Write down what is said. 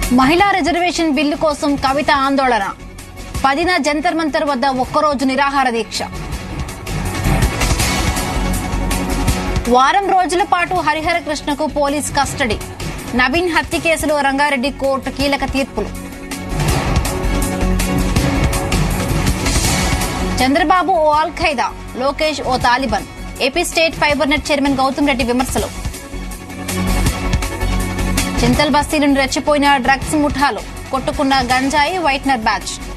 మహిళా reservation bill కోసం కవిత ఆందోళన పదిన జంతర్ మంతర్ వద్ద ఒక్కరోజు నిరాహార దీక్ష వారం రోజుల పాటు హరిహర కృష్ణకు పోలీస్ కస్టడీ నవీన్ హత్య కేసులో రంగారెడ్డి కోర్టు కీలక తీర్పులు చంద్రబాబు ఓ అల్ ఖైదా లోకేష్ ఓ Taliban AP state fibre net chairman Gautam Reddy విమర్శలు చింతల్ బస్తీలను రెచ్చిపోయిన డ్రగ్స్ ముఠాలు కొట్టుకున్న గంజాయి వైట్నర్ బ్యాచ్